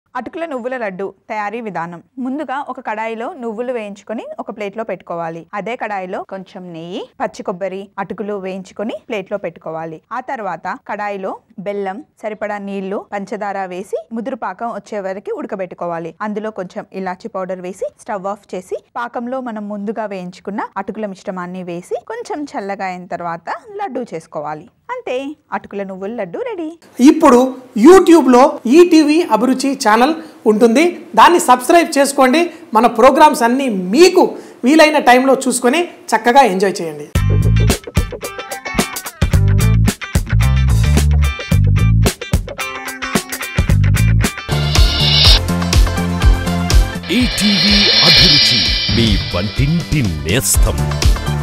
అటుకుల నువ్వుల లడ్డు తయారీ విధానం ముందుగా ఒక కడాయిలో నువ్వులు వేయించుకొని ఒక ప్లేట్లో పెట్టుకోవాలి అదే కడాయిలో కొంచెం నెయ్యి పచ్చి కొబ్బరి అటుకులు వేయించుకొని ప్లేట్లో పెట్టుకోవాలి ఆ తర్వాత కడాయిలో బెల్లం సరిపడా నీళ్లు పంచదార వేసి ముదురు పాకం వచ్చే వరకు ఉడకబెట్టుకోవాలి అందులో కొంచెం ఇలాచి పౌడర్ వేసి స్టవ్ ఆఫ్ చేసి పాకంలో మనం ముందుగా వేయించుకున్న అటుకుల మిశ్రమాన్ని వేసి కొంచెం చల్లగా అయిన తర్వాత లడ్డు చేసుకోవాలి అంతే అటుకుల నువ్వుల లడ్డు రెడీ ఇప్పుడు యూట్యూబ్లో ఈటీవీ అభిరుచి ఛానల్ ఉంటుంది దాన్ని సబ్స్క్రైబ్ చేసుకోండి మన ప్రోగ్రామ్స్ అన్నీ మీకు వీలైన టైంలో చూసుకొని చక్కగా ఎంజాయ్ చేయండి ఈటీవీ అభిరుచి మీ వంటింటి నేస్తం